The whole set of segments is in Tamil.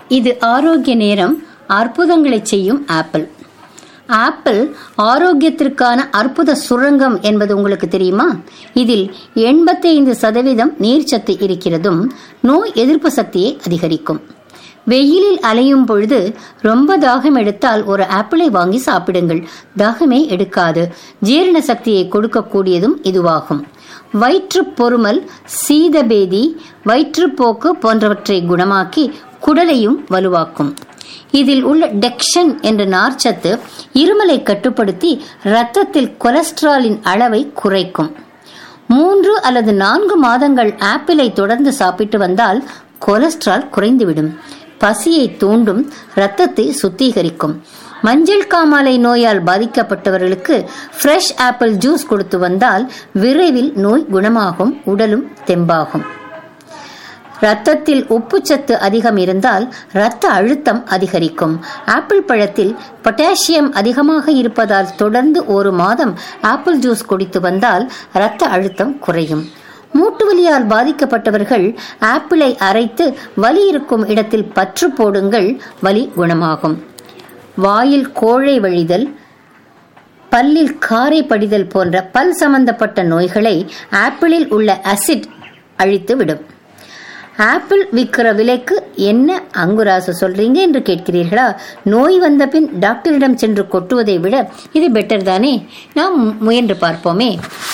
இது ஆரோக்கிய நேரம் அற்புதங்களை செய்யும் ஆப்பிள் ஆப்பிள் ஆரோக்கியத்திற்கான அற்புத சுரங்கம் என்பது உங்களுக்கு தெரியுமா இதில் எண்பத்தைந்து சதவீதம் நீர்ச்சத்து இருக்கிறதும் நோய் எதிர்ப்பு சக்தியை அதிகரிக்கும் வெயிலில் அலையும் பொழுது ரொம்ப தாகம் எடுத்தால் ஒரு ஆப்பிளை வாங்கி சாப்பிடுங்கள் தாகமே எடுக்காது ஜீரண சக்தியை கொடுக்கக்கூடியதும் இதுவாகும் வயிற்றுப் பொறுமல் சீதபேதி வயிற்றுப்போக்கு போன்றவற்றை குணமாக்கி குடலையும் வலுவாக்கும் இதில் உள்ள டெக்ஷன் என்ற நார்ச்சத்து இருமலை கட்டுப்படுத்தி இரத்தத்தில் கொலஸ்ட்ராலின் அளவை குறைக்கும் மூன்று அல்லது நான்கு மாதங்கள் ஆப்பிளை தொடர்ந்து சாப்பிட்டு வந்தால் கொலஸ்ட்ரால் குறைந்துவிடும் பசியை தூண்டும் இரத்தத்தை சுத்திகரிக்கும் மஞ்சள் காமாலை நோயால் பாதிக்கப்பட்டவர்களுக்கு ஃப்ரெஷ் ஆப்பிள் ஜூஸ் கொடுத்து வந்தால் விரைவில் நோய் குணமாகும் உடலும் தெம்பாகும் ரத்தத்தில் உப்புச்சத்து அதிகம் இருந்தால் இரத்த அழுத்தம் அதிகரிக்கும் ஆப்பிள் பழத்தில் பொட்டாசியம் அதிகமாக இருப்பதால் தொடர்ந்து ஒரு மாதம் ஆப்பிள் ஜூஸ் குடித்து வந்தால் இரத்த அழுத்தம் குறையும் மூட்டு வலியால் பாதிக்கப்பட்டவர்கள் ஆப்பிளை அரைத்து வலி இருக்கும் இடத்தில் பற்று போடுங்கள் வலி குணமாகும் வாயில் கோழை வழிதல் பல்லில் காரை படிதல் போன்ற பல் சம்பந்தப்பட்ட நோய்களை ஆப்பிளில் உள்ள அசிட் அழித்து விடும் ஆப்பிள் விற்கிற விலைக்கு என்ன அங்குராசு சொல்றீங்க என்று கேட்கிறீர்களா நோய் வந்த பின் டாக்டரிடம் சென்று கொட்டுவதை விட இது பெட்டர் தானே நாம் முயன்று பார்ப்போமே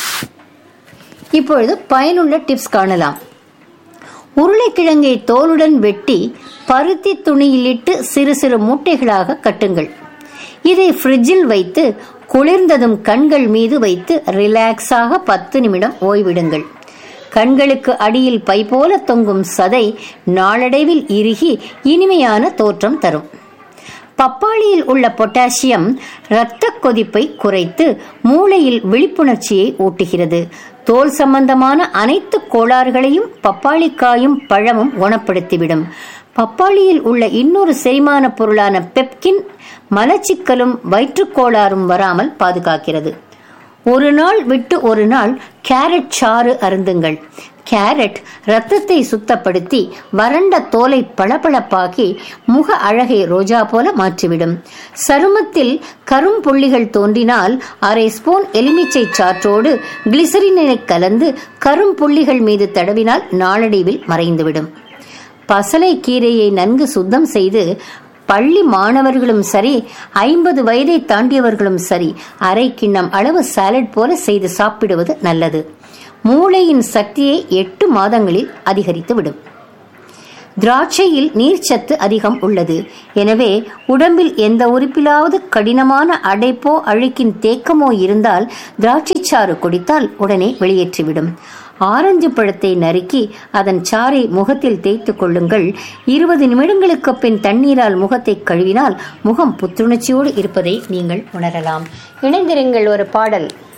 இப்பொழுது பயனுள்ள டிப்ஸ் காணலாம் உருளைக்கிழங்கை தோலுடன் வெட்டி பருத்தி துணியிலிட்டு சிறு சிறு மூட்டைகளாக கட்டுங்கள் இதை ஃப்ரிட்ஜில் வைத்து குளிர்ந்ததும் கண்கள் மீது வைத்து ரிலாக்ஸாக பத்து நிமிடம் ஓய்விடுங்கள் கண்களுக்கு அடியில் பை போல தொங்கும் சதை நாளடைவில் இறுகி இனிமையான தோற்றம் தரும் பப்பாளியில் உள்ள பொட்டாசியம் இரத்த கொதிப்பை குறைத்து மூளையில் விழிப்புணர்ச்சியை ஊட்டுகிறது தோல் சம்பந்தமான அனைத்து கோளாறுகளையும் பப்பாளிக்காயும் பழமும் குணப்படுத்திவிடும் பப்பாளியில் உள்ள இன்னொரு செரிமான பொருளான பெப்கின் மலச்சிக்கலும் வயிற்றுக்கோளாறும் வராமல் பாதுகாக்கிறது ஒரு நாள் விட்டு ஒரு நாள் கேரட் சாறு அருந்துங்கள் கேரட் இரத்தத்தை சுத்தப்படுத்தி வறண்ட தோலை பளபளப்பாக்கி முக அழகை ரோஜா போல மாற்றிவிடும் சருமத்தில் கரும்புள்ளிகள் தோன்றினால் அரை ஸ்பூன் எலுமிச்சை சாற்றோடு கிளிசரினை கலந்து கரும்புள்ளிகள் மீது தடவினால் நாளடைவில் மறைந்துவிடும் பசலை கீரையை நன்கு சுத்தம் செய்து பள்ளி மாணவர்களும் சரி ஐம்பது வயதை தாண்டியவர்களும் சரி அரை கிண்ணம் அளவு சாலட் போல செய்து சாப்பிடுவது நல்லது மூளையின் சக்தியை எட்டு மாதங்களில் அதிகரித்துவிடும் திராட்சையில் நீர்ச்சத்து அதிகம் உள்ளது எனவே உடம்பில் எந்த உறுப்பிலாவது கடினமான அடைப்போ அழுக்கின் தேக்கமோ இருந்தால் திராட்சைச்சாறு குடித்தால் உடனே வெளியேற்றிவிடும் ஆரஞ்சு பழத்தை நறுக்கி அதன் சாறை முகத்தில் தேய்த்து கொள்ளுங்கள் இருபது நிமிடங்களுக்கு பின் தண்ணீரால் முகத்தை கழுவினால் முகம் புத்துணர்ச்சியோடு இருப்பதை நீங்கள் உணரலாம் இணைந்திருங்கள் ஒரு பாடல்